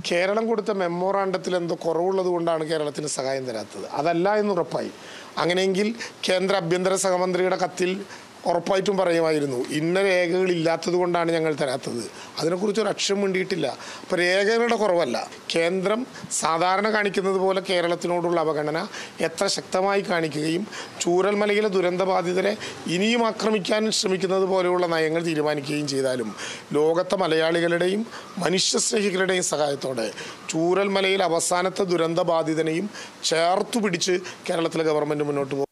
കേരളം കൊടുത്ത മെമ്മോറാണ്ടത്തിൽ എന്തോ കുറവുള്ളത് കൊണ്ടാണ് കേരളത്തിന് സഹായം തരാത്തത് അതല്ല എന്ന് ഉറപ്പായി അങ്ങനെയെങ്കിൽ കേന്ദ്ര ആഭ്യന്തര സഹമന്ത്രിയുടെ കത്തിൽ ഉറപ്പായിട്ടും പറയുമായിരുന്നു ഇന്ന രേഖകൾ ഇല്ലാത്തത് കൊണ്ടാണ് ഞങ്ങൾ തരാത്തത് അതിനെക്കുറിച്ച് ഒരു അക്ഷരം വേണ്ടിയിട്ടില്ല അപ്പോൾ രേഖകളുടെ കുറവല്ല കേന്ദ്രം സാധാരണ കാണിക്കുന്നത് പോലെ കേരളത്തിനോടുള്ള അവഗണന എത്ര ശക്തമായി കാണിക്കുകയും ചൂരൽമലയിലെ ദുരന്തബാധിതരെ ഇനിയും ആക്രമിക്കാൻ ശ്രമിക്കുന്നത് പോലെയുള്ള നയങ്ങൾ തീരുമാനിക്കുകയും ചെയ്താലും ലോകത്തെ മലയാളികളുടെയും മനുഷ്യസ്നേഹികളുടെയും സഹായത്തോടെ ചൂരൽമലയിൽ അവസാനത്തെ ദുരന്തബാധിതനെയും ചേർത്തു പിടിച്ച് കേരളത്തിലെ ഗവൺമെൻറ് മുന്നോട്ട് പോകും